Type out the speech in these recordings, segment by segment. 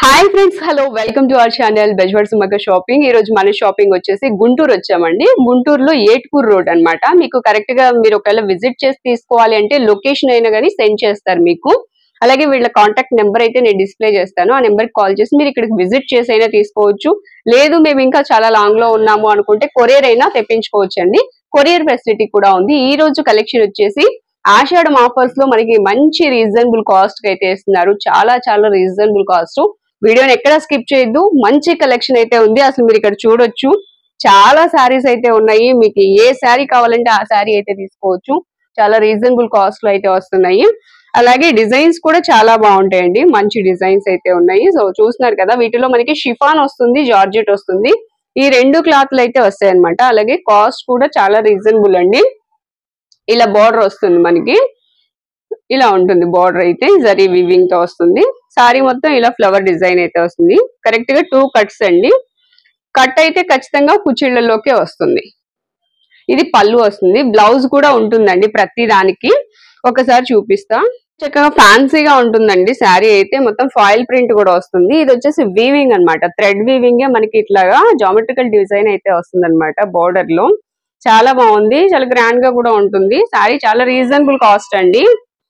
hi friends hello welcome to our channel బెజ్వర్డ్ సుమక shopping ఈ రోజు మన షాపింగ్ వచ్చేసి గుంటూరు వచ్చామండి గుంటూరులో ఏట్పూర్ రోడ్ అన్నమాట మీకు కరెక్ట్ గా మీరు ఒకవేళ విజిట్ చేసి తీసుకోవాలి అంటే లొకేషన్ అయినా కానీ సెండ్ చేస్తారు మీకు అలాగే వీళ్ళ కాంటాక్ట్ నెంబర్ అయితే నేను డిస్ప్లే చేస్తాను ఆ నెంబర్ కాల్ చేసి మీరు ఇక్కడికి విజిట్ చేసి అయినా తీసుకోవచ్చు లేదు మేము ఇంకా చాలా లాంగ్ లో ఉన్నాము అనుకుంటే కొరియర్ అయినా తెప్పించుకోవచ్చు అండి కొరియర్ ఫెసిలిటీ కూడా ఉంది ఈ రోజు కలెక్షన్ వచ్చేసి ఆషాఢం ఆఫర్స్ లో మనకి మంచి రీజనబుల్ కాస్ట్ కి అయితే ఇస్తున్నారు చాలా చాలా రీజనబుల్ కాస్ట్ వీడియోని ఎక్కడ స్కిప్ చేయొద్దు మంచి కలెక్షన్ అయితే ఉంది అసలు మీరు ఇక్కడ చూడొచ్చు చాలా శారీస్ అయితే ఉన్నాయి మీకు ఏ శారీ కావాలంటే ఆ శారీ అయితే తీసుకోవచ్చు చాలా రీజనబుల్ కాస్ట్ లో అయితే వస్తున్నాయి అలాగే డిజైన్స్ కూడా చాలా బాగుంటాయండి మంచి డిజైన్స్ అయితే ఉన్నాయి సో చూస్తున్నారు కదా వీటిలో మనకి షిఫాన్ వస్తుంది జార్జెట్ వస్తుంది ఈ రెండు క్లాత్లు అయితే వస్తాయి అనమాట అలాగే కాస్ట్ కూడా చాలా రీజనబుల్ అండి ఇలా బార్డర్ వస్తుంది మనకి ఇలా ఉంటుంది బార్డర్ అయితే జరీ వివింగ్ తో వస్తుంది సారీ మొత్తం ఇలా ఫ్లవర్ డిజైన్ అయితే వస్తుంది కరెక్ట్ గా టూ కట్స్ అండి కట్ అయితే ఖచ్చితంగా కుచ్చిళ్లలోకే వస్తుంది ఇది పళ్ళు వస్తుంది బ్లౌజ్ కూడా ఉంటుందండి ప్రతి దానికి ఒకసారి చూపిస్తా చక్కగా ఫ్యాన్సీగా ఉంటుందండి శారీ అయితే మొత్తం ఫాయిల్ ప్రింట్ కూడా వస్తుంది ఇది వచ్చేసి వీవింగ్ అన్నమాట థ్రెడ్ వీవింగ్ మనకి ఇట్లాగా జామెట్రికల్ డిజైన్ అయితే వస్తుంది అనమాట బోర్డర్ లో చాలా బాగుంది చాలా గ్రాండ్ గా కూడా ఉంటుంది శారీ చాలా రీజనబుల్ కాస్ట్ అండి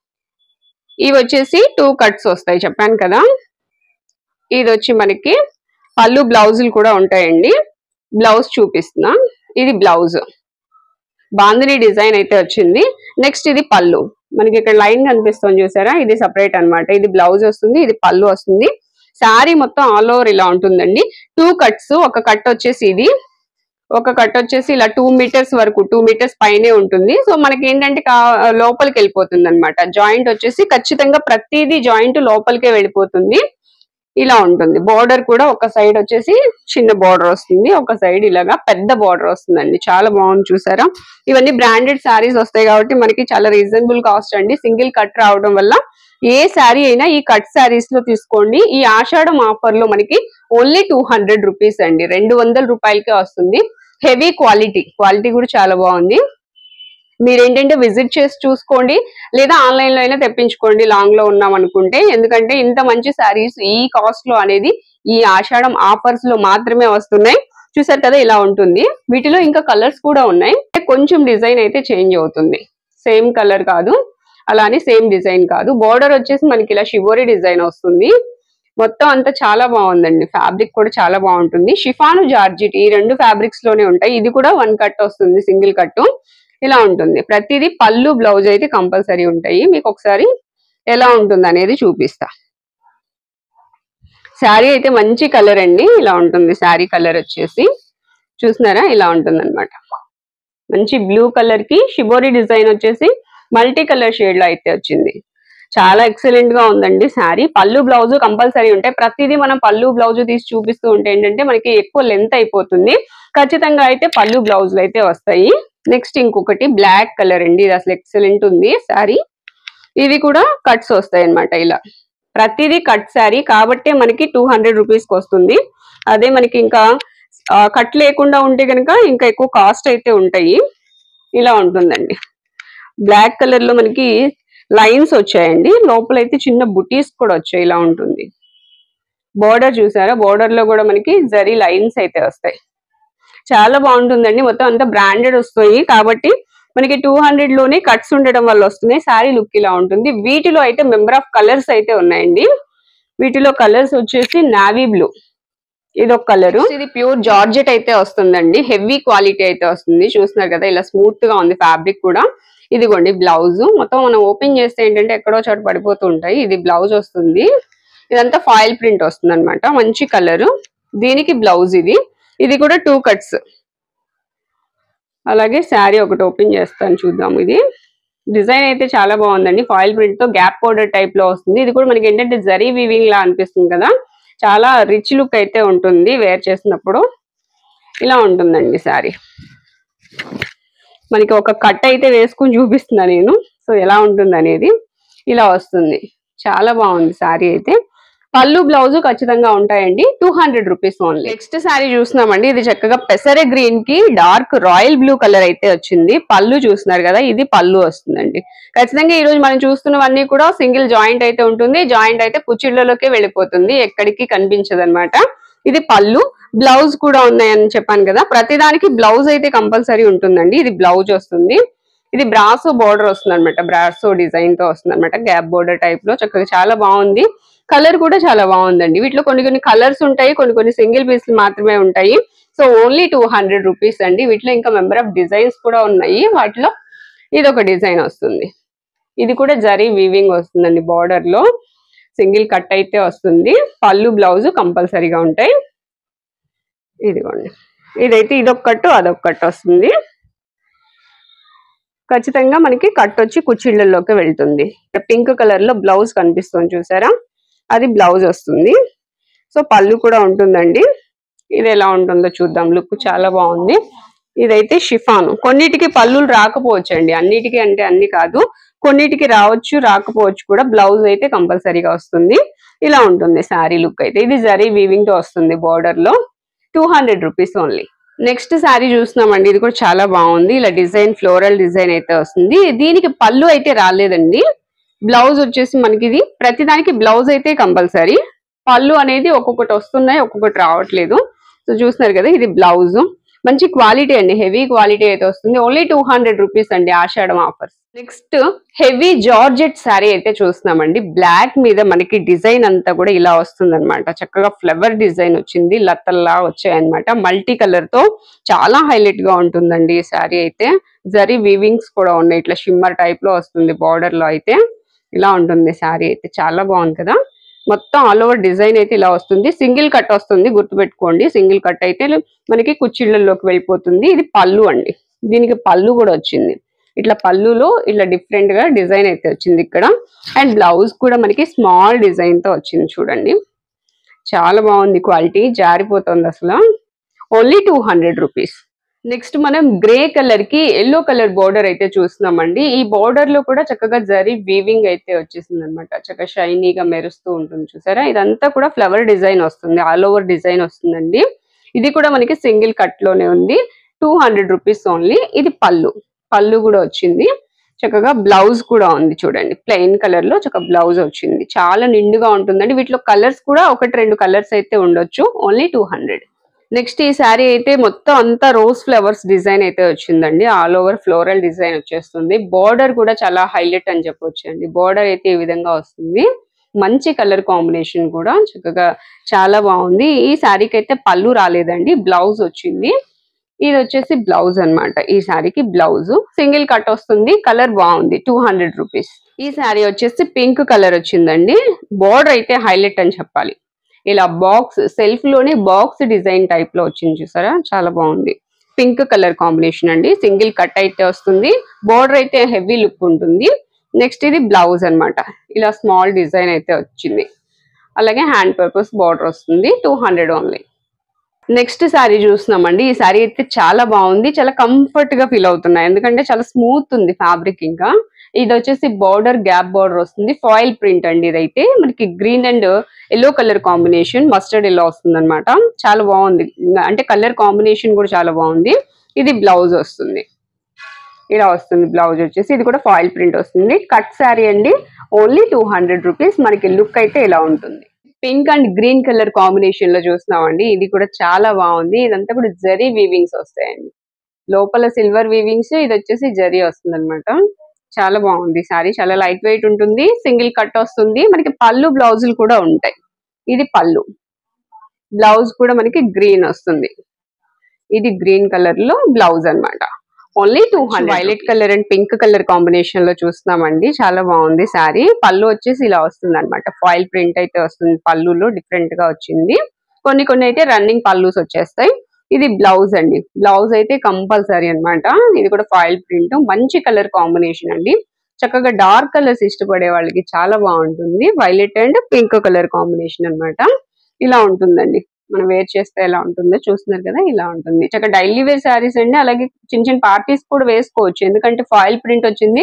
ఇవి వచ్చేసి టూ కట్స్ వస్తాయి చెప్పాను కదా ఇది వచ్చి మనకి పళ్ళు బ్లౌజులు కూడా ఉంటాయండి బ్లౌజ్ చూపిస్తున్నా ఇది బ్లౌజ్ బాందిని డిజైన్ అయితే వచ్చింది నెక్స్ట్ ఇది పళ్ళు మనకి ఇక్కడ లైన్ కనిపిస్తుంది చూసారా ఇది సపరేట్ అన్నమాట ఇది బ్లౌజ్ వస్తుంది ఇది పళ్ళు వస్తుంది శారీ మొత్తం ఆల్ ఓవర్ ఇలా ఉంటుందండి టూ కట్స్ ఒక కట్ వచ్చేసి ఇది ఒక కట్ వచ్చేసి ఇలా టూ మీటర్స్ వరకు టూ మీటర్స్ పైనే ఉంటుంది సో మనకి ఏంటంటే కా- లోపలికి వెళ్ళిపోతుంది అనమాట జాయింట్ వచ్చేసి ఖచ్చితంగా ప్రతిదీ జాయింట్ లోపలికే వెళ్ళిపోతుంది ఇలా ఉంటుంది బోర్డర్ కూడా ఒక సైడ్ వచ్చేసి చిన్న బోర్డర్ వస్తుంది ఒక సైడ్ ఇలాగా పెద్ద బోర్డర్ వస్తుందండి చాలా బాగుంది చూసారా ఇవన్నీ బ్రాండెడ్ శారీస్ వస్తాయి కాబట్టి మనకి చాలా రీజనబుల్ కాస్ట్ అండి సింగిల్ కట్ రావడం వల్ల ఏ శారీ అయినా ఈ కట్ శారీస్ లో తీసుకోండి ఈ ఆషాఢం ఆఫర్ లో మనకి ఓన్లీ టూ హండ్రెడ్ రూపీస్ అండి రెండు వందల రూపాయలకే వస్తుంది హెవీ క్వాలిటీ క్వాలిటీ కూడా చాలా బాగుంది మీరు ఏంటంటే విజిట్ చేసి చూసుకోండి లేదా ఆన్లైన్ లో అయినా తెప్పించుకోండి లాంగ్ లో ఉన్నాం అనుకుంటే ఎందుకంటే ఇంత మంచి శారీస్ ఈ కాస్ట్ లో అనేది ఈ ఆషాఢం ఆఫర్స్ లో మాత్రమే వస్తున్నాయి చూసారు కదా ఇలా ఉంటుంది వీటిలో ఇంకా కలర్స్ కూడా ఉన్నాయి కొంచెం డిజైన్ అయితే చేంజ్ అవుతుంది సేమ్ కలర్ కాదు అలానే సేమ్ డిజైన్ కాదు బోర్డర్ వచ్చేసి మనకి ఇలా షివోరి డిజైన్ వస్తుంది మొత్తం అంతా చాలా బాగుందండి ఫ్యాబ్రిక్ కూడా చాలా బాగుంటుంది షిఫాను జార్జిట్ ఈ రెండు ఫ్యాబ్రిక్స్ లోనే ఉంటాయి ఇది కూడా వన్ కట్ వస్తుంది సింగిల్ కట్ ఇలా ఉంటుంది ప్రతిదీ పళ్ళు బ్లౌజ్ అయితే కంపల్సరీ ఉంటాయి మీకు ఒకసారి ఎలా ఉంటుంది అనేది చూపిస్తా శారీ అయితే మంచి కలర్ అండి ఇలా ఉంటుంది శారీ కలర్ వచ్చేసి చూస్తున్నారా ఇలా ఉంటుంది అనమాట మంచి బ్లూ కలర్ కి షిబోరి డిజైన్ వచ్చేసి మల్టీ కలర్ షేడ్ లో అయితే వచ్చింది చాలా ఎక్సలెంట్ గా ఉందండి శారీ పళ్ళు బ్లౌజ్ కంపల్సరీ ఉంటాయి ప్రతిదీ మనం పళ్ళు బ్లౌజ్ తీసి చూపిస్తూ ఉంటే ఏంటంటే మనకి ఎక్కువ లెంత్ అయిపోతుంది ఖచ్చితంగా అయితే పళ్ళు బ్లౌజులు అయితే వస్తాయి నెక్స్ట్ ఇంకొకటి బ్లాక్ కలర్ అండి ఇది అసలు ఎక్సలెంట్ ఉంది శారీ ఇవి కూడా కట్స్ వస్తాయి అన్నమాట ఇలా ప్రతిదీ కట్ శారీ కాబట్టే మనకి టూ హండ్రెడ్ రూపీస్కి వస్తుంది అదే మనకి ఇంకా ఆ, కట్ లేకుండా ఉంటే కనుక ఇంకా ఎక్కువ కాస్ట్ అయితే ఉంటాయి ఇలా ఉంటుందండి బ్లాక్ కలర్ లో మనకి లైన్స్ వచ్చాయండి లోపల అయితే చిన్న బుటీస్ కూడా వచ్చాయి ఇలా ఉంటుంది బోర్డర్ చూసారా బోర్డర్ లో కూడా మనకి జరీ లైన్స్ అయితే వస్తాయి చాలా బాగుంటుందండి మొత్తం అంతా బ్రాండెడ్ వస్తాయి కాబట్టి మనకి టూ హండ్రెడ్ లోనే కట్స్ ఉండడం వల్ల వస్తున్నాయి శారీ లుక్ ఇలా ఉంటుంది వీటిలో అయితే మెంబర్ ఆఫ్ కలర్స్ అయితే ఉన్నాయండి వీటిలో కలర్స్ వచ్చేసి నావీ బ్లూ ఇది ఒక కలర్ ఇది ప్యూర్ జార్జెట్ అయితే వస్తుందండి హెవీ క్వాలిటీ అయితే వస్తుంది చూస్తున్నారు కదా ఇలా స్మూత్ గా ఉంది ఫ్యాబ్రిక్ కూడా ఇదిగోండి బ్లౌజ్ మొత్తం మనం ఓపెన్ చేస్తే ఏంటంటే ఎక్కడో చోట పడిపోతూ ఉంటాయి ఇది బ్లౌజ్ వస్తుంది ఇదంతా ఫాయిల్ ప్రింట్ వస్తుంది అనమాట మంచి కలర్ దీనికి బ్లౌజ్ ఇది ఇది కూడా టూ కట్స్ అలాగే శారీ ఒకటి ఓపెన్ చేస్తాను చూద్దాం ఇది డిజైన్ అయితే చాలా బాగుందండి ఫాయిల్ ప్రింట్ తో గ్యాప్ పౌడర్ టైప్ లో వస్తుంది ఇది కూడా మనకి ఏంటంటే జరీ వీవింగ్ లా అనిపిస్తుంది కదా చాలా రిచ్ లుక్ అయితే ఉంటుంది వేర్ చేసినప్పుడు ఇలా ఉంటుందండి శారీ మనకి ఒక కట్ అయితే వేసుకుని చూపిస్తున్నా నేను సో ఎలా ఉంటుంది అనేది ఇలా వస్తుంది చాలా బాగుంది శారీ అయితే పళ్ళు బ్లౌజ్ ఖచ్చితంగా ఉంటాయండి two hundred rupees only next sari చూస్తున్నామండి ఇది చక్కగా పెసర గ్రీన్ కి డార్క్ రాయల్ బ్లూ కలర్ అయితే వచ్చింది పళ్ళు చూస్తున్నారు కదా ఇది పళ్ళు వస్తుందండి ఖచ్చితంగా ఈ రోజు మనం చూస్తున్నవన్నీ కూడా సింగిల్ జాయింట్ అయితే ఉంటుంది జాయింట్ అయితే కుచ్చిళ్లలోకి వెళ్ళిపోతుంది ఎక్కడికి కనిపించదు ఇది పళ్ళు బ్లౌజ్ కూడా ఉన్నాయని చెప్పాను కదా ప్రతిదానికి బ్లౌజ్ అయితే కంపల్సరీ ఉంటుందండి ఇది బ్లౌజ్ వస్తుంది ఇది బ్రాసో బోర్డర్ వస్తుంది అనమాట బ్రాసో డిజైన్ తో వస్తుంది అనమాట గ్యాప్ బోర్డర్ టైప్ లో చక్కగా చాలా బాగుంది కలర్ కూడా చాలా బాగుందండి వీటిలో కొన్ని కొన్ని కలర్స్ ఉంటాయి కొన్ని కొన్ని సింగిల్ పీస్లు మాత్రమే ఉంటాయి so only two hundred rupees అండి వీటిలో ఇంకా మెంబర్ ఆఫ్ డిజైన్స్ కూడా ఉన్నాయి వాటిలో ఇది ఒక డిజైన్ వస్తుంది ఇది కూడా జరీ వీవింగ్ వస్తుందండి బార్డర్ లో సింగిల్ కట్ అయితే వస్తుంది పళ్ళు బ్లౌజ్ కంపల్సరీగా ఉంటాయి ఇదిగోండి ఇదైతే ఇదొక కట్టు అదొక కట్టు వస్తుంది ఖచ్చితంగా మనకి కట్ వచ్చి కుచ్చిళ్ళలోకి వెళ్తుంది పింక్ కలర్ లో బ్లౌజ్ కనిపిస్తుంది చూసారా అది బ్లౌజ్ వస్తుంది సో పళ్ళు కూడా ఉంటుందండి ఇది ఎలా ఉంటుందో చూద్దాం లుక్ చాలా బాగుంది ఇదైతే షిఫాన్ కొన్నిటికి పళ్ళులు రాకపోవచ్చు అండి అన్నిటికీ అంటే అన్ని కాదు కొన్నిటికి రావచ్చు రాకపోవచ్చు కూడా బ్లౌజ్ అయితే కంపల్సరీగా వస్తుంది ఇలా ఉంటుంది శారీ లుక్ అయితే ఇది జరీ వీవింగ్ తో వస్తుంది బార్డర్ లో two hundred rupees only next sari చూస్తున్నామండి ఇది కూడా చాలా బాగుంది ఇలా డిజైన్ ఫ్లోరల్ డిజైన్ అయితే వస్తుంది దీనికి పళ్ళు అయితే రాలేదండి బ్లౌజ్ వచ్చేసి మనకి ఇది ప్రతిదానికి బ్లౌజ్ అయితే కంపల్సరీ పళ్ళు అనేది ఒక్కొక్కటి వస్తున్నాయి ఒక్కొక్కటి రావట్లేదు సో చూస్తున్నారు కదా ఇది బ్లౌజ్ మంచి క్వాలిటీ అండి హెవీ క్వాలిటీ అయితే వస్తుంది ఓన్లీ టూ హండ్రెడ్ రూపీస్ అండి Ashadam offers next heavy georgette sari అయితే చూస్తున్నామండి బ్లాక్ మీద మనకి డిజైన్ అంతా కూడా ఇలా వస్తుంది అనమాట చక్కగా ఫ్లవర్ డిజైన్ వచ్చింది లతల్లా వచ్చాయన్నమాట మల్టీ కలర్ తో చాలా హైలైట్ గా ఉంటుందండి ఈ శారీ అయితే జరీ వీవింగ్స్ కూడా ఉన్నాయి ఇట్లా షిమ్మర్ టైప్ లో వస్తుంది బార్డర్ లో అయితే ఇలా ఉంటుంది శారీ అయితే చాలా బాగుంది కదా మొత్తం ఆల్ ఓవర్ డిజైన్ అయితే ఇలా వస్తుంది సింగిల్ కట్ వస్తుంది గుర్తుపెట్టుకోండి సింగిల్ కట్ అయితే మనకి కుచ్చిళ్ళలోకి వెళ్ళిపోతుంది ఇది పళ్ళు అండి దీనికి పళ్ళు కూడా వచ్చింది ఇట్లా పళ్ళులో ఇట్లా డిఫరెంట్ గా డిజైన్ అయితే వచ్చింది ఇక్కడ అండ్ బ్లౌజ్ కూడా మనకి స్మాల్ డిజైన్ తో వచ్చింది చూడండి చాలా బాగుంది క్వాలిటీ జారిపోతుంది అసలు only two hundred rupees next మనం గ్రే కలర్ కి ఎల్లో కలర్ బోర్డర్ అయితే చూస్తున్నామండి ఈ బోర్డర్ లో కూడా చక్కగా జరీ వీవింగ్ అయితే వచ్చేసింది అనమాట చక్కగా షైనీగా మెరుస్తూ ఉంటుంది చూసారా ఇదంతా కూడా ఫ్లవర్ డిజైన్ వస్తుంది ఆల్ ఓవర్ డిజైన్ వస్తుందండి ఇది కూడా మనకి సింగిల్ కట్ లోనే ఉంది టూ హండ్రెడ్ రూపీస్ ఓన్లీ ఇది పళ్ళు పళ్ళు కూడా వచ్చింది చక్కగా బ్లౌజ్ కూడా ఉంది చూడండి ప్లెయిన్ కలర్ లో చక్కగా బ్లౌజ్ వచ్చింది చాలా నిండుగా ఉంటుందండి వీటిలో కలర్స్ కూడా ఒకటి రెండు కలర్స్ అయితే ఉండొచ్చు ఓన్లీ టూ హండ్రెడ్ నెక్స్ట్ ఈ శారీ అయితే మొత్తం అంతా రోజ్ ఫ్లవర్స్ డిజైన్ అయితే వచ్చిందండి ఆల్ ఓవర్ ఫ్లోరల్ డిజైన్ వచ్చేస్తుంది బార్డర్ కూడా చాలా హైలైట్ అని చెప్పొచ్చు అండి బార్డర్ అయితే ఈ విధంగా వస్తుంది మంచి కలర్ కాంబినేషన్ కూడా చక్కగా చాలా బాగుంది ఈ శారీకి అయితే పళ్ళు రాలేదండి బ్లౌజ్ వచ్చింది ఇది వచ్చేసి బ్లౌజ్ అన్నమాట ఈ శారీకి బ్లౌజ్ సింగిల్ కట్ వస్తుంది కలర్ బాగుంది టూ హండ్రెడ్ రూపీస్ ఈ శారీ వచ్చేసి పింక్ కలర్ వచ్చిందండి బోర్డర్ అయితే హైలైట్ అని చెప్పాలి ఇలా బాక్స్ సెల్ఫ్ లోనే బాక్స్ డిజైన్ టైప్ లో వచ్చింది చూసారా చాలా బాగుంది పింక్ కలర్ కాంబినేషన్ అండి సింగిల్ కట్ అయితే వస్తుంది బోర్డర్ అయితే హెవీ లుక్ ఉంటుంది నెక్స్ట్ ఇది బ్లౌజ్ అన్నమాట ఇలా స్మాల్ డిజైన్ అయితే వచ్చింది అలాగే హ్యాండ్ పర్పస్ బార్డర్ వస్తుంది two hundred only next sari చూస్తున్నామండి ఈ శారీ అయితే చాలా బాగుంది చాలా కంఫర్ట్ గా ఫీల్ అవుతున్నాయి ఎందుకంటే చాలా స్మూత్ ఉంది ఫ్యాబ్రిక్ ఇంకా ఇది వచ్చేసి బార్డర్ గ్యాప్ బార్డర్ వస్తుంది ఫాయిల్ ప్రింట్ అండి ఇదైతే మనకి green and yellow colour combination mustard yellow వస్తుంది అనమాట చాలా బాగుంది అంటే కలర్ కాంబినేషన్ కూడా చాలా బాగుంది ఇది బ్లౌజ్ వస్తుంది ఇలా వస్తుంది బ్లౌజ్ వచ్చేసి ఇది కూడా ఫాయిల్ ప్రింట్ వస్తుంది కట్ శారీ అండి ఓన్లీ టూ హండ్రెడ్ రూపీస్ మనకి లుక్ అయితే ఇలా ఉంటుంది pink and green colour combination లో చూస్తున్నామండి ఇది కూడా చాలా బాగుంది ఇదంతా కూడా జరీ వీవింగ్స్ వస్తాయండి లోపల సిల్వర్ వీవింగ్స్ ఇది వచ్చేసి జరీ వస్తుంది అనమాట చాలా బాగుంది సారీ చాలా లైట్ వెయిట్ ఉంటుంది సింగిల్ కట్ వస్తుంది మనకి పళ్ళు బ్లౌజులు కూడా ఉంటాయి ఇది పళ్ళు బ్లౌజ్ కూడా మనకి గ్రీన్ వస్తుంది ఇది గ్రీన్ కలర్ లో బ్లౌజ్ అన్నమాట only two hundred violet colour and pink colour combination లో చూస్తున్నామండి చాలా బాగుంది శారీ పళ్ళు వచ్చేసి ఇలా వస్తుంది అనమాట ఫాయిల్ ప్రింట్ అయితే వస్తుంది పళ్ళులో డిఫరెంట్ గా వచ్చింది కొన్ని కొన్ని అయితే రన్నింగ్ పళ్ళుస్ వచ్చేస్తాయి ఇది బ్లౌజ్ అండి బ్లౌజ్ అయితే కంపల్సరీ అన్నమాట ఇది కూడా ఫాయిల్ ప్రింట్ మంచి కలర్ కాంబినేషన్ అండి చక్కగా డార్క్ కలర్స్ ఇష్టపడే వాళ్ళకి చాలా బాగుంటుంది violet and pink colour combination అన్నమాట ఇలా ఉంటుందండి మనం వేర్ చేస్తే ఎలా ఉంటుందో చూస్తున్నారు కదా ఇలా ఉంటుంది చక్కగా డైలీ వేర్ శారీస్ అండి అలాగే చిన్న చిన్న పార్టీస్ కూడా వేసుకోవచ్చు ఎందుకంటే ఫాయిల్ ప్రింట్ వచ్చింది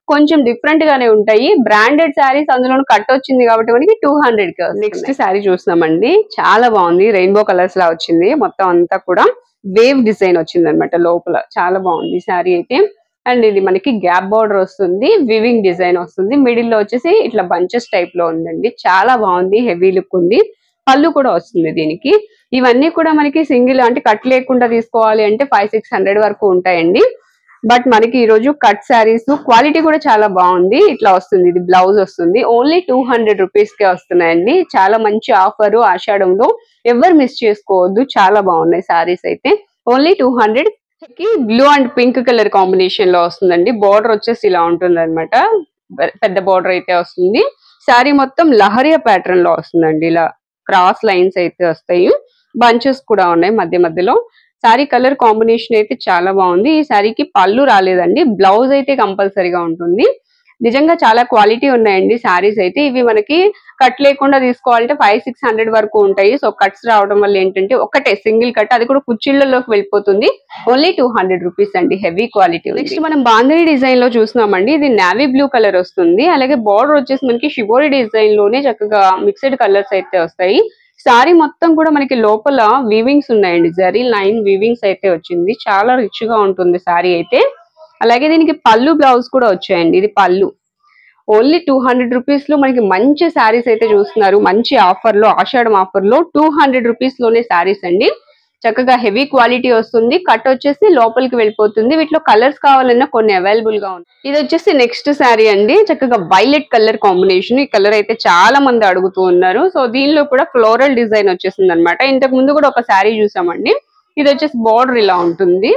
కొంచెం డిఫరెంట్ గానే ఉంటాయి బ్రాండెడ్ శారీస్ అందులో కట్ వచ్చింది కాబట్టి మనకి టూ హండ్రెడ్ కి నెక్స్ట్ శారీ చూస్తున్నామండి చాలా బాగుంది రెయిన్బో కలర్స్ లా వచ్చింది మొత్తం అంతా కూడా వేవ్ డిజైన్ వచ్చింది అనమాట లోపల చాలా బాగుంది శారీ అయితే అండ్ ఇది మనకి గ్యాప్ బార్డర్ వస్తుంది వివింగ్ డిజైన్ వస్తుంది మిడిల్ లో వచ్చేసి ఇట్లా బంచెస్ టైప్ లో ఉందండి చాలా బాగుంది హెవీ లుక్ ఉంది పళ్ళు కూడా వస్తుంది దీనికి ఇవన్నీ కూడా మనకి సింగిల్ అంటే కట్ లేకుండా తీసుకోవాలి అంటే ఫైవ్ సిక్స్ హండ్రెడ్ వరకు ఉంటాయండి బట్ మనకి ఈ రోజు కట్ శారీస్ క్వాలిటీ కూడా చాలా బాగుంది ఇట్లా వస్తుంది ఇది బ్లౌజ్ వస్తుంది ఓన్లీ టూ హండ్రెడ్ రూపీస్ కే వస్తున్నాయండి చాలా మంచి ఆఫర్ ఆషాఢంలో ఎవరు మిస్ చేసుకోవద్దు చాలా బాగున్నాయి శారీస్ అయితే ఓన్లీ టూ హండ్రెడ్ కి blue and pink colour combination లో వస్తుందండి బార్డర్ వచ్చేసి ఇలా ఉంటుంది అనమాట పెద్ద బార్డర్ అయితే వస్తుంది శారీ మొత్తం లహరియా ప్యాటర్న్ లో వస్తుందండి ఇలా క్రాస్ లైన్స్ అయితే వస్తాయి బంచెస్ కూడా ఉన్నాయి మధ్య మధ్యలో శారీ కలర్ కాంబినేషన్ అయితే చాలా బాగుంది ఈ శారీకి పళ్ళు రాలేదండి బ్లౌజ్ అయితే కంపల్సరీగా ఉంటుంది నిజంగా చాలా క్వాలిటీ ఉన్నాయండి శారీస్ అయితే ఇవి మనకి కట్ లేకుండా తీసుకోవాలంటే ఫైవ్ సిక్స్ హండ్రెడ్ వరకు ఉంటాయి సో కట్స్ రావడం వల్ల ఏంటంటే ఒకటే సింగిల్ కట్ అది కూడా కుచ్చిళ్లలోకి వెళ్ళిపోతుంది ఓన్లీ టూ హండ్రెడ్ రూపీస్ అండి హెవీ క్వాలిటీ నెక్స్ట్ మనం బాంధని డిజైన్ లో చూస్తున్నామండి ఇది నావీ బ్లూ కలర్ వస్తుంది అలాగే బార్డర్ వచ్చేసి మనకి షిబోరి డిజైన్ లోనే చక్కగా మిక్స్డ్ కలర్స్ అయితే వస్తాయి సారీ మొత్తం కూడా మనకి లోపల వీవింగ్స్ ఉన్నాయండి జరీ లైన్ వీవింగ్స్ అయితే వచ్చింది చాలా రిచ్ గా ఉంటుంది సారీ అయితే అలాగే దీనికి పళ్ళు బ్లౌజ్ కూడా వచ్చాయండి ఇది పళ్ళు ఓన్లీ టూ హండ్రెడ్ రూపీస్ లో మనకి మంచి శారీస్ అయితే చూస్తున్నారు మంచి ఆఫర్ లో ఆషాఢం ఆఫర్ లో టూ హండ్రెడ్ రూపీస్ లోనే శారీస్ అండి చక్కగా హెవీ క్వాలిటీ వస్తుంది కట్ వచ్చేసి లోపలికి వెళ్ళిపోతుంది వీటిలో కలర్స్ కావాలన్నా కొన్ని అవైలబుల్ గా ఉంది ఇది వచ్చేసి నెక్స్ట్ శారీ అండి చక్కగా వైలెట్ కలర్ కాంబినేషన్ ఈ కలర్ అయితే చాలా మంది అడుగుతూ ఉన్నారు సో దీనిలో కూడా ఫ్లోరల్ డిజైన్ వచ్చేసింది అనమాట ఇంతకు ముందు కూడా ఒక శారీ చూసామండి ఇది వచ్చేసి బార్డర్ ఇలా ఉంటుంది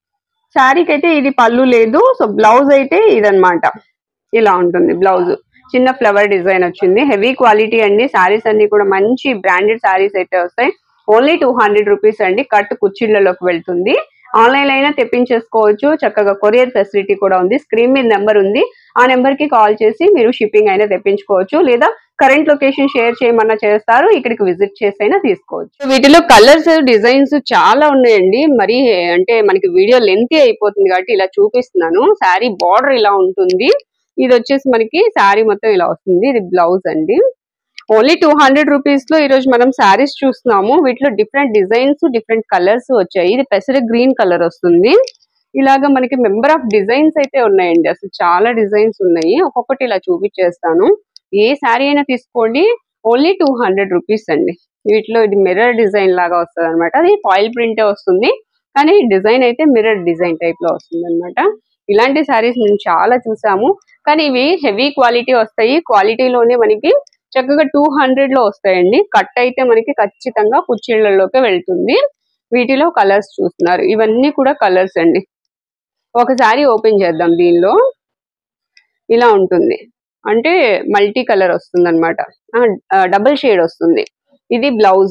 శారీకి అయితే ఇది పళ్ళు లేదు సో బ్లౌజ్ అయితే ఇదన్నమాట ఇలా ఉంటుంది బ్లౌజ్ చిన్న ఫ్లవర్ డిజైన్ వచ్చింది హెవీ క్వాలిటీ అండి శారీస్ అన్ని కూడా మంచి బ్రాండెడ్ శారీస్ అయితే వస్తాయి ఓన్లీ టూ హండ్రెడ్ రూపీస్ అండి కట్ కుచ్చిళ్లలోకి వెళ్తుంది ఆన్లైన్ అయినా తెప్పించేసుకోవచ్చు చక్కగా కొరియర్ ఫెసిలిటీ కూడా ఉంది స్క్రీన్ మీద నెంబర్ ఉంది ఆ నెంబర్ కి కాల్ చేసి మీరు షిప్పింగ్ అయినా తెప్పించుకోవచ్చు లేదా కరెంట్ లొకేషన్ షేర్ చేయమన్నా చేస్తారు ఇక్కడికి విజిట్ చేసి అయినా తీసుకోవచ్చు వీటిలో కలర్స్ డిజైన్స్ చాలా ఉన్నాయండి మరి అంటే మనకి వీడియో లెంత్ అయిపోతుంది కాబట్టి ఇలా చూపిస్తున్నాను శారీ బార్డర్ ఇలా ఉంటుంది ఇది వచ్చేసి మనకి శారీ మొత్తం ఇలా వస్తుంది ఇది బ్లౌజ్ అండి ఓన్లీ టూ హండ్రెడ్ రూపీస్ లో ఈ రోజు మనం శారీస్ చూస్తున్నాము వీటిలో డిఫరెంట్ డిజైన్స్ డిఫరెంట్ కలర్స్ వచ్చాయి ఇది పెసర గ్రీన్ కలర్ వస్తుంది ఇలాగా మనకి మెంబర్ ఆఫ్ డిజైన్స్ అయితే ఉన్నాయండి అసలు చాలా డిజైన్స్ ఉన్నాయి ఒక్కొక్కటి ఇలా చూపించేస్తాను ఏ శారీ అయినా తీసుకోండి ఓన్లీ టూ హండ్రెడ్ రూపీస్ అండి వీటిలో ఇది మిర్రర్ డిజైన్ లాగా వస్తుంది అనమాట అది ఫాయిల్ ప్రింటే వస్తుంది కానీ డిజైన్ అయితే మిర్రర్ డిజైన్ టైప్ లో వస్తుంది అనమాట ఇలాంటి శారీస్ మేము చాలా చూసాము కానీ ఇవి హెవీ క్వాలిటీ వస్తాయి క్వాలిటీలోనే మనకి చక్కగా టూ హండ్రెడ్ లో వస్తాయండి కట్ అయితే మనకి ఖచ్చితంగా కుర్చీళ్లలోకి వెళ్తుంది వీటిలో కలర్స్ చూస్తున్నారు ఇవన్నీ కూడా కలర్స్ అండి ఒకసారి ఓపెన్ చేద్దాం దీనిలో ఇలా ఉంటుంది అంటే మల్టీ కలర్ వస్తుంది అనమాట డబుల్ షేడ్ వస్తుంది ఇది బ్లౌజ్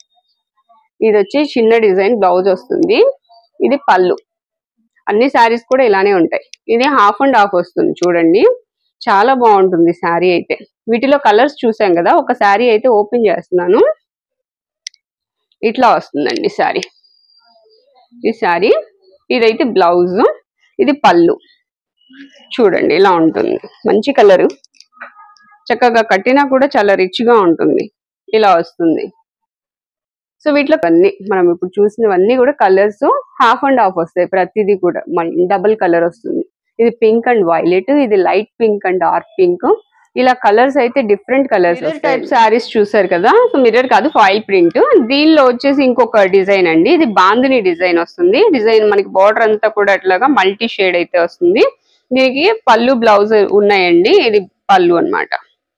ఇది వచ్చి చిన్న డిజైన్ బ్లౌజ్ వస్తుంది ఇది పళ్ళు అన్ని శారీస్ కూడా ఇలానే ఉంటాయి ఇది హాఫ్ అండ్ హాఫ్ వస్తుంది చూడండి చాలా బాగుంటుంది శారీ అయితే వీటిలో కలర్స్ చూసాం కదా ఒక శారీ అయితే ఓపెన్ చేస్తున్నాను ఇట్లా వస్తుందండి శారీ ఈ శారీ ఇదైతే బ్లౌజ్ ఇది పళ్ళు చూడండి ఇలా ఉంటుంది మంచి కలరు చక్కగా కట్టినా కూడా చాలా రిచ్ గా ఉంటుంది ఇలా వస్తుంది సో వీటిలో అన్ని మనం ఇప్పుడు చూసినవన్నీ కూడా కలర్స్ హాఫ్ అండ్ హాఫ్ వస్తాయి ప్రతిదీ కూడా డబుల్ కలర్ వస్తుంది ఇది పింక్ అండ్ వైలెట్ ఇది light pink and dark pink ఇలా కలర్స్ అయితే డిఫరెంట్ కలర్స్ టైప్ శారీస్ చూసారు కదా సో మిర్రర్ కాదు ఫాయిల్ ప్రింట్ దీనిలో వచ్చేసి ఇంకొక డిజైన్ అండి ఇది బాందిని డిజైన్ వస్తుంది డిజైన్ మనకి బార్డర్ అంతా కూడా అట్లాగా మల్టీ షేడ్ అయితే వస్తుంది దీనికి పళ్ళు బ్లౌజ్ ఉన్నాయండి ఇది పళ్ళు అన్నమాట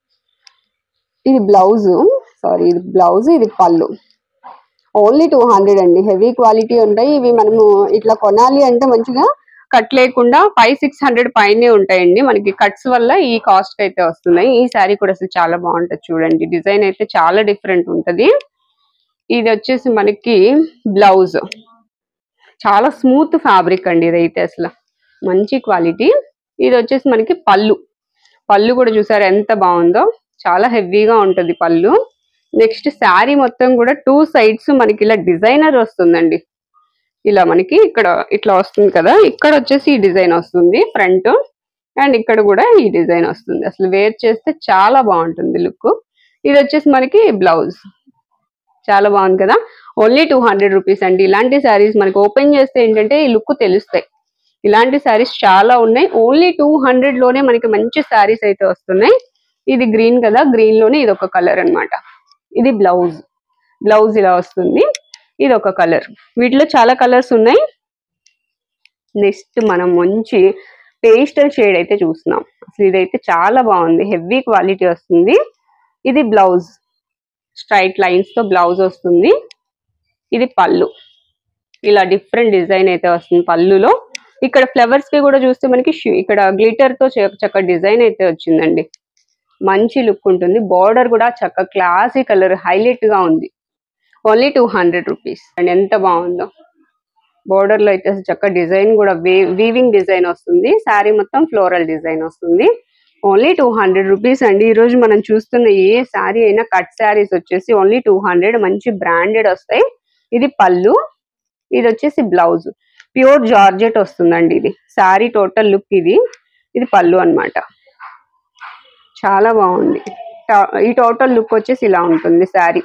ఇది బ్లౌజ్ సారీ ఇది బ్లౌజ్ ఇది పళ్ళు ఓన్లీ టూ హండ్రెడ్ అండి హెవీ క్వాలిటీ ఉంటాయి ఇవి మనము ఇట్లా కొనాలి అంటే మంచిగా కట్ లేకుండా ఫైవ్ సిక్స్ హండ్రెడ్ పైనే ఉంటాయండి మనకి కట్స్ వల్ల ఈ కాస్ట్ అయితే వస్తున్నాయి ఈ శారీ కూడా అసలు చాలా బాగుంటది చూడండి డిజైన్ అయితే చాలా డిఫరెంట్ ఉంటది ఇది వచ్చేసి మనకి బ్లౌజ్ చాలా స్మూత్ ఫ్యాబ్రిక్ అండి ఇదైతే అసలు మంచి క్వాలిటీ ఇది వచ్చేసి మనకి పళ్ళు పళ్ళు కూడా చూసారు ఎంత బాగుందో చాలా హెవీగా ఉంటది పళ్ళు నెక్స్ట్ శారీ మొత్తం కూడా టూ సైడ్స్ మనకి ఇలా డిజైనర్ వస్తుందండి ఇలా మనకి ఇక్కడ ఇట్లా వస్తుంది కదా ఇక్కడ వచ్చేసి ఈ డిజైన్ వస్తుంది ఫ్రంట్ అండ్ ఇక్కడ కూడా ఈ డిజైన్ వస్తుంది అసలు వేర్ చేస్తే చాలా బాగుంటుంది లుక్ ఇది వచ్చేసి మనకి బ్లౌజ్ చాలా బాగుంది కదా ఓన్లీ టూ హండ్రెడ్ రూపీస్ అండి ఇలాంటి శారీస్ మనకి ఓపెన్ చేస్తే ఏంటంటే ఈ లుక్ తెలుస్తాయి ఇలాంటి శారీస్ చాలా ఉన్నాయి ఓన్లీ టూ హండ్రెడ్ లోనే మనకి మంచి శారీస్ అయితే వస్తున్నాయి ఇది గ్రీన్ కదా గ్రీన్ లోనే ఇది ఒక కలర్ అన్నమాట ఇది బ్లౌజ్ బ్లౌజ్ ఇలా వస్తుంది ఇది ఒక కలర్ వీటిలో చాలా కలర్స్ ఉన్నాయి నెక్స్ట్ మనం మంచి పేస్టల్ షేడ్ అయితే చూస్తున్నాం అసలు ఇదైతే చాలా బాగుంది హెవీ క్వాలిటీ వస్తుంది ఇది బ్లౌజ్ స్ట్రైట్ లైన్స్ తో బ్లౌజ్ వస్తుంది ఇది పళ్ళు ఇలా డిఫరెంట్ డిజైన్ అయితే వస్తుంది పళ్ళులో ఇక్కడ ఫ్లవర్స్ కి కూడా చూస్తే మనకి షి- ఇక్కడ గ్లిటర్ తో చక్క- చక్క డిజైన్ అయితే వచ్చిందండి మంచి లుక్ ఉంటుంది బార్డర్ కూడా చక్క క్లాసీ కలర్ హైలైట్ గా ఉంది only two hundred rupees and ఎంత బాగుందో బోర్డర్ లో అయితే అసలు చక్క డిజైన్ కూడా వీవింగ్ డిజైన్ వస్తుంది శారీ మొత్తం ఫ్లోరల్ డిజైన్ వస్తుంది ఓన్లీ టూ హండ్రెడ్ రూపీస్ అండి ఈ రోజు మనం చూస్తున్న ఏ శారీ అయినా కట్ శారీస్ వచ్చేసి ఓన్లీ టూ హండ్రెడ్ మంచి బ్రాండెడ్ వస్తాయి ఇది పళ్ళు ఇది వచ్చేసి బ్లౌజ్ ప్యూర్ జార్జెట్ వస్తుందండి ఇది శారీ టోటల్ లుక్ ఇది ఇది పళ్ళు అన్నమాట చాలా బాగుంది టా- ఈ టోటల్ లుక్ వచ్చేసి ఇలా ఉంటుంది శారీ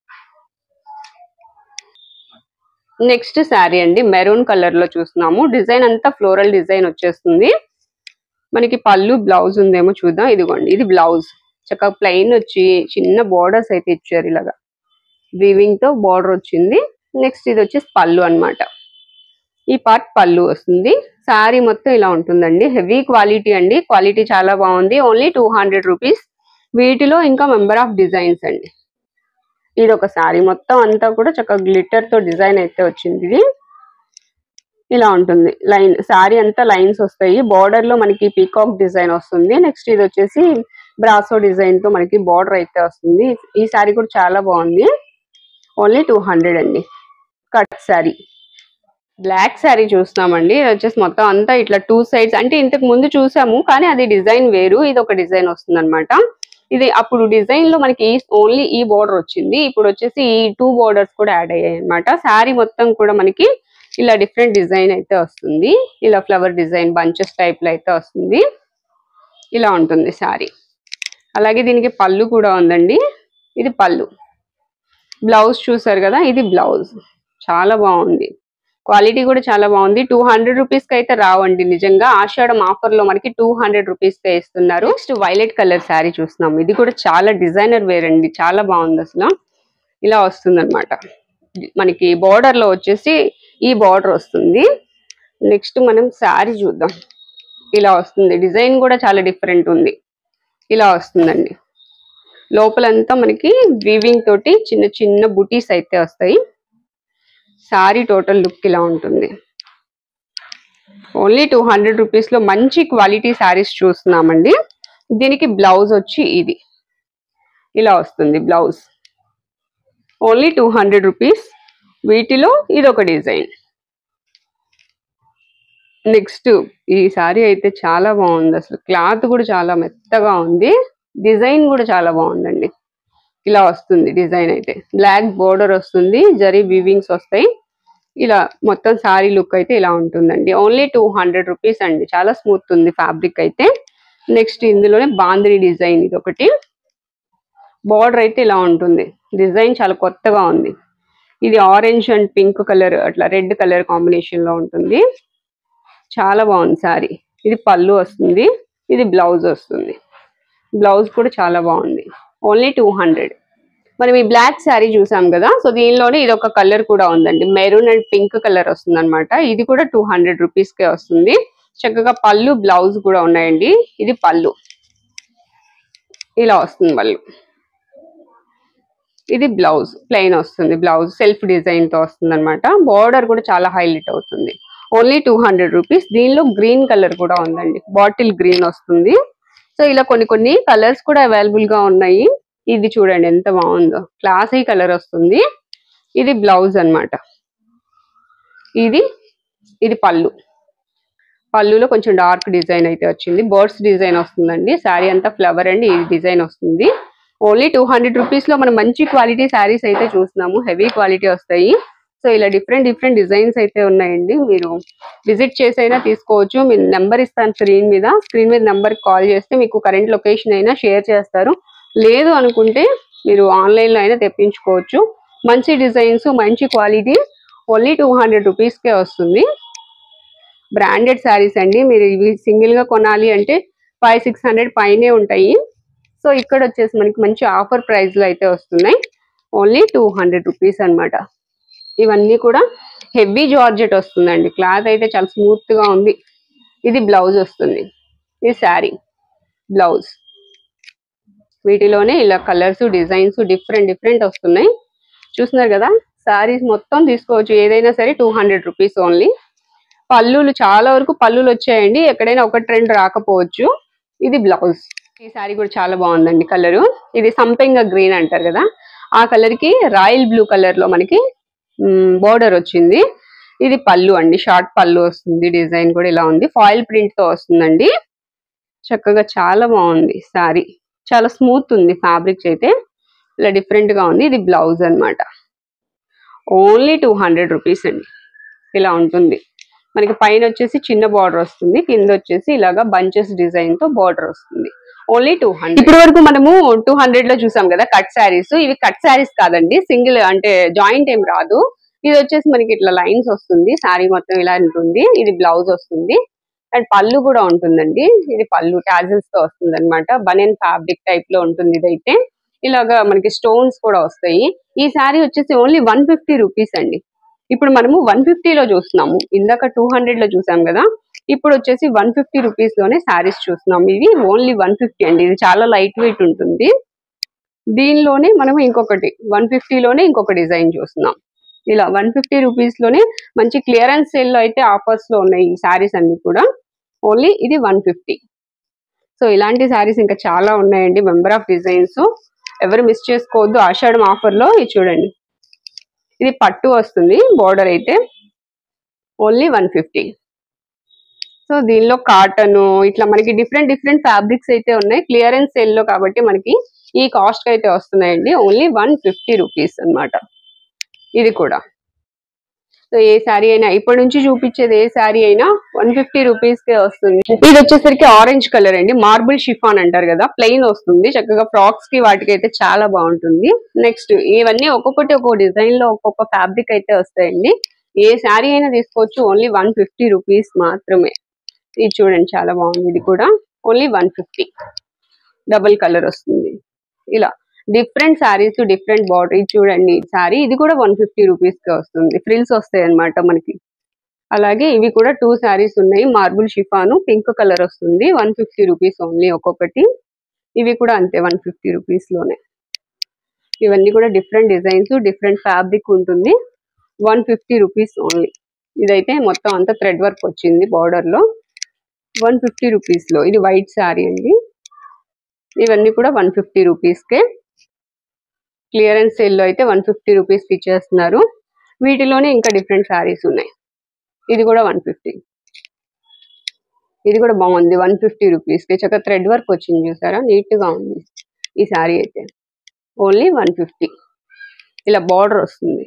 నెక్స్ట్ శారీ అండి మెరూన్ కలర్ లో చూస్తున్నాము డిజైన్ అంతా ఫ్లోరల్ డిజైన్ వచ్చేస్తుంది మనకి పళ్ళు బ్లౌజ్ ఉందేమో చూద్దాం ఇదిగోండి ఇది బ్లౌజ్ చక్కగా ప్లెయిన్ వచ్చి చిన్న బోర్డర్స్ అయితే ఇచ్చారు ఇలాగా వీవింగ్ తో బోర్డర్ వచ్చింది నెక్స్ట్ ఇది వచ్చేసి పళ్ళు అన్నమాట ఈ పార్ట్ పళ్ళు వస్తుంది శారీ మొత్తం ఇలా ఉంటుందండి హెవీ క్వాలిటీ అండి క్వాలిటీ చాలా బాగుంది ఓన్లీ టూ హండ్రెడ్ రూపీస్ వీటిలో ఇంకా మెంబర్ ఆఫ్ డిజైన్స్ అండి ఇది ఒక శారీ మొత్తం అంతా కూడా చక్కగా గ్లిటర్ తో డిజైన్ అయితే వచ్చింది ఇది ఇలా ఉంటుంది లైన్ శారీ అంతా లైన్స్ వస్తాయి బార్డర్ లో మనకి పీకాక్ డిజైన్ వస్తుంది నెక్స్ట్ ఇది వచ్చేసి బ్రాసో డిజైన్ తో మనకి బార్డర్ అయితే వస్తుంది ఈ శారీ కూడా చాలా బాగుంది ఓన్లీ టూ హండ్రెడ్ అండి కట్ శారీ బ్లాక్ శారీ చూస్తున్నామండి ఇది వచ్చేసి మొత్తం అంతా ఇట్లా టూ సైడ్స్ అంటే ఇంతకు ముందు చూసాము కానీ అది డిజైన్ వేరు ఇది ఒక డిజైన్ వస్తుంది ఇది అప్పుడు డిజైన్ లో మనకి ఓన్లీ ఈ బోర్డర్ వచ్చింది ఇప్పుడు వచ్చేసి ఈ టూ బోర్డర్స్ కూడా యాడ్ అయ్యాయి అనమాట శారీ మొత్తం కూడా మనకి ఇలా డిఫరెంట్ డిజైన్ అయితే వస్తుంది ఇలా ఫ్లవర్ డిజైన్ బంచెస్ టైప్ లో అయితే వస్తుంది ఇలా ఉంటుంది శారీ అలాగే దీనికి పళ్ళు కూడా ఉందండి ఇది పళ్ళు బ్లౌజ్ చూసారు కదా ఇది బ్లౌజ్ చాలా బాగుంది క్వాలిటీ కూడా చాలా బాగుంది టూ హండ్రెడ్ రూపీస్ కి అయితే రావండి నిజంగా ఆషాఢం ఆఫర్ లో మనకి టూ హండ్రెడ్ రూపీస్ కే ఇస్తున్నారు నెక్స్ట్ వైలెట్ కలర్ శారీ చూస్తున్నాం ఇది కూడా చాలా డిజైనర్ వేర్ అండి చాలా బాగుంది అసలు ఇలా వస్తుంది మనకి బార్డర్ లో వచ్చేసి ఈ బార్డర్ వస్తుంది నెక్స్ట్ మనం శారీ చూద్దాం ఇలా వస్తుంది డిజైన్ కూడా చాలా డిఫరెంట్ ఉంది ఇలా వస్తుందండి లోపలంతా మనకి వీవింగ్ తోటి చిన్న చిన్న బుటీస్ అయితే వస్తాయి శారీ టోటల్ లుక్ ఇలా ఉంటుంది ఓన్లీ టూ హండ్రెడ్ రూపీస్ లో మంచి క్వాలిటీ శారీస్ చూస్తున్నామండి దీనికి బ్లౌజ్ వచ్చి ఇది ఇలా వస్తుంది blouse only two hundred rupees వీటిలో ఇది ఒక డిజైన్ నెక్స్ట్ ఈ సారీ అయితే చాలా బాగుంది అసలు క్లాత్ కూడా చాలా మెత్తగా ఉంది డిజైన్ కూడా చాలా బాగుందండి ఇలా వస్తుంది డిజైన్ అయితే బ్లాక్ బోర్డర్ వస్తుంది జరీ వీవింగ్స్ వస్తాయి ఇలా మొత్తం సారీ లుక్ అయితే ఇలా ఉంటుందండి ఓన్లీ టూ హండ్రెడ్ రూపీస్ అండి చాలా స్మూత్ ఉంది ఫ్యాబ్రిక్ అయితే నెక్స్ట్ ఇందులోనే బాందిని డిజైన్ ఇది ఒకటి బార్డర్ అయితే ఇలా ఉంటుంది డిజైన్ చాలా కొత్తగా ఉంది ఇది ఆరెంజ్ అండ్ పింక్ కలర్ అట్లా రెడ్ కలర్ కాంబినేషన్ లో ఉంటుంది చాలా బాగుంది సారీ ఇది పళ్ళు వస్తుంది ఇది బ్లౌజ్ వస్తుంది బ్లౌజ్ కూడా చాలా బాగుంది ఓన్లీ టూ హండ్రెడ్ మనం ఈ బ్లాక్ శారీ చూసాం కదా సో దీనిలోనే ఇది ఒక కలర్ కూడా ఉందండి మెరూన్ అండ్ పింక్ కలర్ వస్తుంది అనమాట ఇది కూడా టూ హండ్రెడ్ రూపీస్ కే వస్తుంది చక్కగా పళ్ళు బ్లౌజ్ కూడా ఉన్నాయండి ఇది పళ్ళు ఇలా వస్తుంది పళ్ళు ఇది బ్లౌజ్ ప్లెయిన్ వస్తుంది బ్లౌజ్ సెల్ఫ్ డిజైన్ తో వస్తుంది అనమాట బార్డర్ కూడా చాలా హైలైట్ అవుతుంది ఓన్లీ టూ హండ్రెడ్ రూపీస్ దీనిలో గ్రీన్ కలర్ కూడా ఉందండి బాటిల్ గ్రీన్ వస్తుంది సో ఇలా కొన్ని కొన్ని కలర్స్ కూడా అవైలబుల్ గా ఉన్నాయి ఇది చూడండి ఎంత బాగుందో క్లాసీ కలర్ వస్తుంది ఇది బ్లౌజ్ అన్నమాట ఇది ఇది పళ్ళు పళ్ళులో కొంచెం డార్క్ డిజైన్ అయితే వచ్చింది బర్డ్స్ డిజైన్ వస్తుందండి శారీ అంతా ఫ్లవర్ అండ్ ఈ డిజైన్ వస్తుంది ఓన్లీ టూ హండ్రెడ్ రూపీస్ లో మనం మంచి క్వాలిటీ శారీస్ అయితే చూస్తున్నాము హెవీ క్వాలిటీ వస్తాయి సో ఇలా డిఫరెంట్ డిఫరెంట్ డిజైన్స్ అయితే ఉన్నాయండి మీరు విజిట్ చేసైనా తీసుకోవచ్చు మీరు నెంబర్ ఇస్తాను స్క్రీన్ మీద స్క్రీన్ మీద నెంబర్ కాల్ చేస్తే మీకు కరెంట్ లొకేషన్ అయినా షేర్ చేస్తారు లేదు అనుకుంటే మీరు ఆన్లైన్ లో అయినా తెప్పించుకోవచ్చు మంచి డిజైన్స్ మంచి క్వాలిటీ ఓన్లీ టూ హండ్రెడ్ రూపీస్కే వస్తుంది బ్రాండెడ్ శారీస్ అండి మీరు ఇవి సింగిల్ గా కొనాలి అంటే ఫైవ్ సిక్స్ హండ్రెడ్ పైనే ఉంటాయి సో ఇక్కడ వచ్చేసి మనకి మంచి ఆఫర్ ప్రైస్ లో అయితే వస్తున్నాయి ఓన్లీ టూ హండ్రెడ్ రూపీస్ అనమాట ఇవన్నీ కూడా హెవీ జార్జెట్ వస్తుందండి క్లాత్ అయితే చాలా స్మూత్ గా ఉంది ఇది బ్లౌజ్ వస్తుంది ఇది శారీ బ్లౌజ్ వీటిలోనే ఇలా కలర్స్ డిజైన్స్ డిఫరెంట్ డిఫరెంట్ వస్తున్నాయి చూస్తున్నారు కదా శారీస్ మొత్తం తీసుకోవచ్చు ఏదైనా సరే టూ హండ్రెడ్ రూపీస్ ఓన్లీ పళ్ళులు చాలా వరకు పళ్ళులు వచ్చాయండి ఎక్కడైనా ఒకటి రెండు రాకపోవచ్చు ఇది బ్లౌజ్ ఈ శారీ కూడా చాలా బాగుందండి కలరు ఇది సంపెంగ గ్రీన్ అంటారు కదా ఆ కలర్ కి రాయల్ బ్లూ కలర్ లో మనకి బోర్డర్ వచ్చింది ఇది పళ్ళు అండి షార్ట్ పళ్ళు వస్తుంది డిజైన్ కూడా ఇలా ఉంది ఫాయిల్ ప్రింట్ తో వస్తుందండి చక్కగా చాలా బాగుంది శారీ చాలా స్మూత్ ఉంది ఫ్యాబ్రిక్ అయితే ఇలా డిఫరెంట్ గా ఉంది ఇది బ్లౌజ్ అన్నమాట ఓన్లీ టూ హండ్రెడ్ రూపీస్ అండి ఇలా ఉంటుంది మనకి పైన వచ్చేసి చిన్న బార్డర్ వస్తుంది కింద వచ్చేసి ఇలాగా బంచెస్ డిజైన్ తో బార్డర్ వస్తుంది ఓన్లీ టూ హండ్రెడ్ ఇప్పటి వరకు మనము టూ హండ్రెడ్ లో చూసాం కదా కట్ శారీస్ ఇవి కట్ శారీస్ కాదండి సింగిల్ అంటే జాయింట్ ఏం రాదు ఇది వచ్చేసి మనకి ఇట్లా లైన్స్ వస్తుంది శారీ మొత్తం ఇలా ఉంటుంది ఇది బ్లౌజ్ వస్తుంది అండ్ పళ్ళు కూడా ఉంటుందండి ఇది పళ్ళు టాజిల్స్ తో వస్తుంది అనమాట బనియన్ ఫ్యాబ్రిక్ టైప్ లో ఉంటుంది ఇదైతే ఇలాగా మనకి స్టోన్స్ కూడా వస్తాయి ఈ శారీ వచ్చేసి ఓన్లీ వన్ ఫిఫ్టీ రూపీస్ అండి ఇప్పుడు మనము వన్ లో చూస్తున్నాము ఇందాక టూ హండ్రెడ్ లో చూసాం కదా ఇప్పుడు వచ్చేసి వన్ ఫిఫ్టీ రూపీస్ లోనే శారీస్ చూస్తున్నాం ఇవి ఓన్లీ వన్ ఫిఫ్టీ అండి ఇది చాలా లైట్ వెయిట్ ఉంటుంది దీనిలోనే మనం ఇంకొకటి వన్ లోనే ఇంకొక డిజైన్ చూస్తున్నాం ఇలా వన్ ఫిఫ్టీ రూపీస్ లోనే మంచి క్లియరెన్స్ సేల్ లో అయితే ఆఫర్స్ లో ఉన్నాయి ఈ శారీస్ అన్ని కూడా ఓన్లీ ఇది వన్ ఫిఫ్టీ సో ఇలాంటి శారీస్ ఇంకా చాలా ఉన్నాయండి మెంబర్ ఆఫ్ డిజైన్స్ ఎవరు మిస్ చేసుకోవద్దు ఆషాఢం ఆఫర్ లో ఇది చూడండి ఇది పట్టు వస్తుంది బోర్డర్ అయితే ఓన్లీ వన్ ఫిఫ్టీ సో దీనిలో కాటన్ ఇట్లా మనకి డిఫరెంట్ డిఫరెంట్ ఫ్యాబ్రిక్స్ అయితే ఉన్నాయి క్లియరెన్స్ సేల్ లో కాబట్టి మనకి ఈ కాస్ట్ అయితే వస్తున్నాయండి ఓన్లీ వన్ ఫిఫ్టీ రూపీస్ అన్నమాట ఇది కూడా సో ఏ శారీ అయినా ఇప్పటి నుంచి చూపించేది ఏ శారీ అయినా వన్ ఫిఫ్టీ రూపీస్ కే వస్తుంది ఇది వచ్చేసరికి ఆరెంజ్ కలర్ అండి మార్బుల్ షిఫాన్ అంటారు కదా ప్లెయిన్ వస్తుంది చక్కగా ఫ్రాక్స్ కి వాటికి అయితే చాలా బాగుంటుంది నెక్స్ట్ ఇవన్నీ ఒక్కొక్కటి ఒక్కొక్క డిజైన్ లో ఒక్కొక్క ఫ్యాబ్రిక్ అయితే వస్తాయండి ఏ శారీ అయినా తీసుకోవచ్చు ఓన్లీ వన్ ఫిఫ్టీ రూపీస్ మాత్రమే ఇది చూడండి చాలా బాగుంది ఇది కూడా only one fifty double colour వస్తుంది ఇలా డిఫరెంట్ శారీస్ డిఫరెంట్ బార్డర్ ఇది చూడండి శారీ ఇది కూడా వన్ ఫిఫ్టీ రూపీస్ కి వస్తుంది ఫ్రిల్స్ వస్తాయి అన్నమాట మనకి అలాగే ఇవి కూడా టూ శారీస్ ఉన్నాయి మార్బుల్ షిఫాను పింక్ కలర్ వస్తుంది వన్ ఫిఫ్టీ రూపీస్ ఓన్లీ ఒక్కొక్కటి ఇవి కూడా అంతే వన్ ఫిఫ్టీ రూపీస్ లోనే ఇవన్నీ కూడా డిఫరెంట్ డిజైన్స్ డిఫరెంట్ ఫ్యాబ్రిక్ ఉంటుంది వన్ ఫిఫ్టీ రూపీస్ ఓన్లీ ఇదైతే మొత్తం అంతా థ్రెడ్ వర్క్ వచ్చింది బార్డర్ లో వన్ ఫిఫ్టీ రూపీస్ లో ఇది వైట్ శారీ అండి ఇవన్నీ కూడా వన్ ఫిఫ్టీ రూపీస్కే క్లియరెన్స్ సేల్ లో అయితే వన్ ఫిఫ్టీ రూపీస్ ఇచ్చేస్తున్నారు వీటిలోనే ఇంకా డిఫరెంట్ శారీస్ ఉన్నాయి ఇది కూడా వన్ ఫిఫ్టీ ఇది కూడా బాగుంది వన్ ఫిఫ్టీ రూపీస్ కి చక్కగా థ్రెడ్ వర్క్ వచ్చింది చూసారా నీట్ గా ఉంది ఈ శారీ అయితే ఓన్లీ వన్ ఫిఫ్టీ ఇలా బార్డర్ వస్తుంది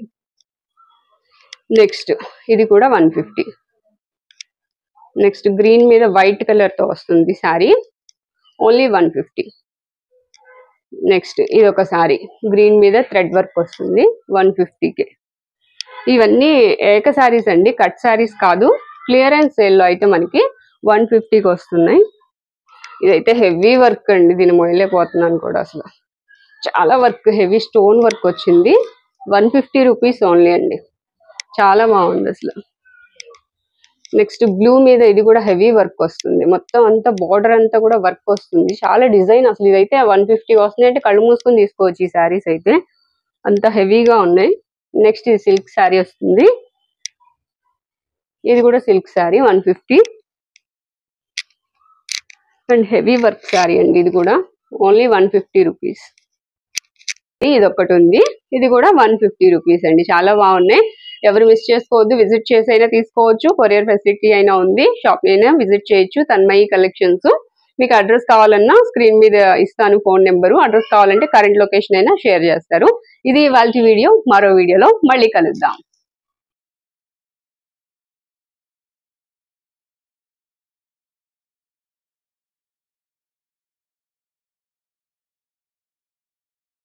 నెక్స్ట్ ఇది కూడా వన్ ఫిఫ్టీ నెక్స్ట్ గ్రీన్ మీద వైట్ కలర్ తో వస్తుంది sari only one fifty next ఇది ఒక సారీ గ్రీన్ మీద థ్రెడ్ వర్క్ వస్తుంది వన్ ఫిఫ్టీకి ఇవన్నీ ఏక సారీస్ అండి కట్ సారీస్ కాదు క్లియరెన్స్ సేల్ లో అయితే మనకి వన్ ఫిఫ్టీకి వస్తున్నాయి ఇదైతే హెవీ వర్క్ అండి దీన్ని మొయలేకపోతున్నాను కూడా అసలు చాలా వర్క్ హెవీ స్టోన్ వర్క్ వచ్చింది వన్ ఫిఫ్టీ రూపీస్ ఓన్లీ అండి చాలా బాగుంది అసలు నెక్స్ట్ బ్లూ మీద ఇది కూడా హెవీ వర్క్ వస్తుంది మొత్తం అంతా బార్డర్ అంతా కూడా వర్క్ వస్తుంది చాలా డిజైన్ అసలు ఇదైతే వన్ ఫిఫ్టీ వస్తుంది అంటే కళ్ళు మూసుకొని తీసుకోవచ్చు ఈ శారీస్ అయితే అంత హెవీగా ఉన్నాయి నెక్స్ట్ ఇది సిల్క్ శారీ వస్తుంది ఇది కూడా silk sari one fifty and heavy work sari అండి ఇది కూడా ఓన్లీ వన్ ఫిఫ్టీ రూపీస్ ఇది ఒకటి ఉంది ఇది కూడా వన్ ఫిఫ్టీ రూపీస్ అండి చాలా బాగున్నాయి ఎవరు మిస్ చేసుకోవద్దు విజిట్ చేసి అయినా తీసుకోవచ్చు కొరియర్ ఫెసిలిటీ అయినా ఉంది షాప్ అయినా విజిట్ చేయొచ్చు తన్మయి కలెక్షన్స్ మీకు అడ్రస్ కావాలన్నా స్క్రీన్ మీద ఇస్తాను ఫోన్ నెంబరు అడ్రస్ కావాలంటే కరెంట్ లొకేషన్ అయినా షేర్ చేస్తారు ఇది ఇవాళ వీడియో మరో వీడియోలో మళ్ళీ కలుద్దాం